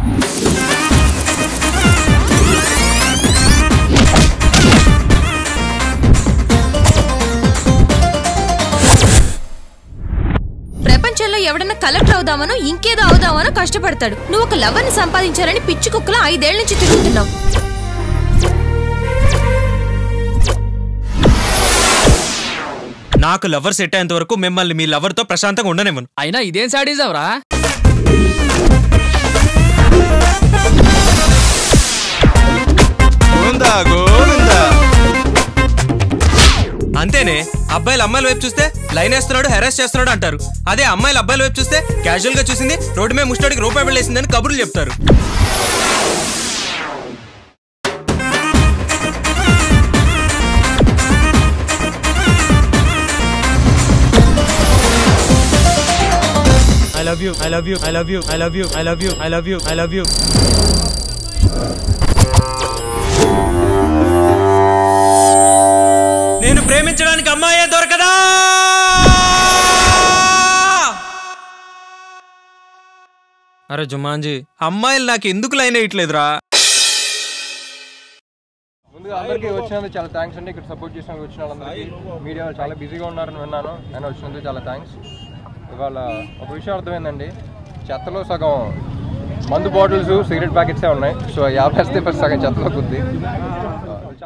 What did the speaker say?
ప్రపంచంలో ఎవడన్నా కలెక్టర్ అవుదామనో ఇంకేదో అవుదామనో కష్టపడతాడు నువ్వు ఒక లవర్ని సంపాదించాలని పిచ్చి కుక్కలో ఐదేళ్ల నుంచి తిరుగుతున్నావు నాకు లవర్ సెట్ అయ్యేంత వరకు మిమ్మల్ని మీ లవర్తో ప్రశాంతంగా ఉండనివ్వను అయినా ఇదేం సాడిజం రా గోవిందా గోవిందా అంతేనే అబ్బాయిలు అమ్మాయిల వైపు చూస్తే లైన్ వేస్తున్నాడు హెరాస్ చేస్తున్నాడు అంటారు అదే అమ్మాయిలు అబ్బాయిల వైపు చూస్తే క్యాజువల్ గా చూసింది రోడ్డు మీద ముష్టోడికి రూపాయి వెళ్ళేసిందని కబుర్లు చెప్తారు I love you I love you I love you I love you I love you I love you I love you నేను ప్రేమించడానికి అమ్మాయే దొరకదా అరే జుమాంజీ అమ్మాయిలు నాకు ఎందుకు లైన్ వేయట్లేదురా ముందుగా అందరికీ వచ్చినందుకు చాలా థ్యాంక్స్ అండి ఇక్కడ సపోర్ట్ చేసినందుకు వచ్చిన వాళ్ళందరికీ మీడియా వాళ్ళు చాలా బిజీగా ఉన్నారని విన్నాను నేను వచ్చినందుకు చాలా థ్యాంక్స్ ఇవాళ ఒక విషయం అర్థమైందండి చెత్తలో సగం మందు బాటిల్స్ సిగరెట్ ప్యాకెట్సే ఉన్నాయి సో యాభై వస్తే ఫస్ట్ సగం చెత్తలో కుద్ది